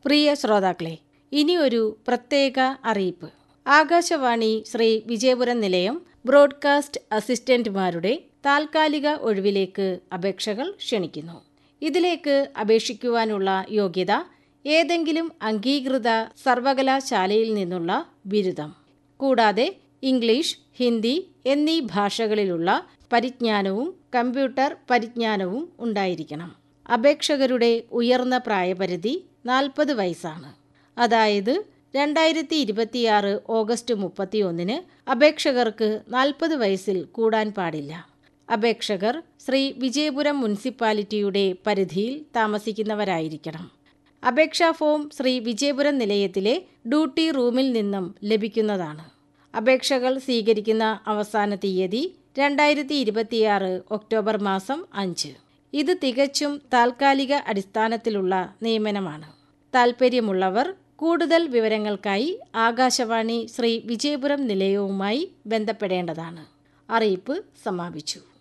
പ്രിയ ശ്രോതാക്കളെ ഇനി ഒരു പ്രത്യേക അറിയിപ്പ് ആകാശവാണി ശ്രീ വിജയപുരം നിലയം ബ്രോഡ്കാസ്റ്റ് അസിസ്റ്റന്റുമാരുടെ താൽക്കാലിക ഒഴിവിലേക്ക് അപേക്ഷകൾ ക്ഷണിക്കുന്നു ഇതിലേക്ക് അപേക്ഷിക്കുവാനുള്ള യോഗ്യത ഏതെങ്കിലും അംഗീകൃത സർവകലാശാലയിൽ നിന്നുള്ള ബിരുദം കൂടാതെ ഇംഗ്ലീഷ് ഹിന്ദി എന്നീ ഭാഷകളിലുള്ള പരിജ്ഞാനവും കമ്പ്യൂട്ടർ പരിജ്ഞാനവും ഉണ്ടായിരിക്കണം അപേക്ഷകരുടെ ഉയർന്ന പ്രായപരിധി നാൽപ്പത് വയസ്സാണ് അതായത് രണ്ടായിരത്തി ഇരുപത്തിയാറ് ഓഗസ്റ്റ് മുപ്പത്തി ഒന്നിന് അപേക്ഷകർക്ക് നാൽപ്പത് വയസ്സിൽ കൂടാൻ പാടില്ല അപേക്ഷകർ ശ്രീ വിജയപുരം മുനിസിപ്പാലിറ്റിയുടെ പരിധിയിൽ താമസിക്കുന്നവരായിരിക്കണം അപേക്ഷാ ഫോം ശ്രീ വിജയപുരം നിലയത്തിലെ ഡ്യൂട്ടി റൂമിൽ നിന്നും ലഭിക്കുന്നതാണ് അപേക്ഷകൾ സ്വീകരിക്കുന്ന അവസാന തീയതി രണ്ടായിരത്തി ഇരുപത്തിയാറ് ഒക്ടോബർ മാസം അഞ്ച് ഇത് തികച്ചും താൽക്കാലിക അടിസ്ഥാനത്തിലുള്ള നിയമനമാണ് താൽപ്പര്യമുള്ളവർ കൂടുതൽ വിവരങ്ങൾക്കായി ആകാശവാണി ശ്രീ വിജയപുരം നിലയവുമായി ബന്ധപ്പെടേണ്ടതാണ് അറിയിപ്പ് സമാപിച്ചു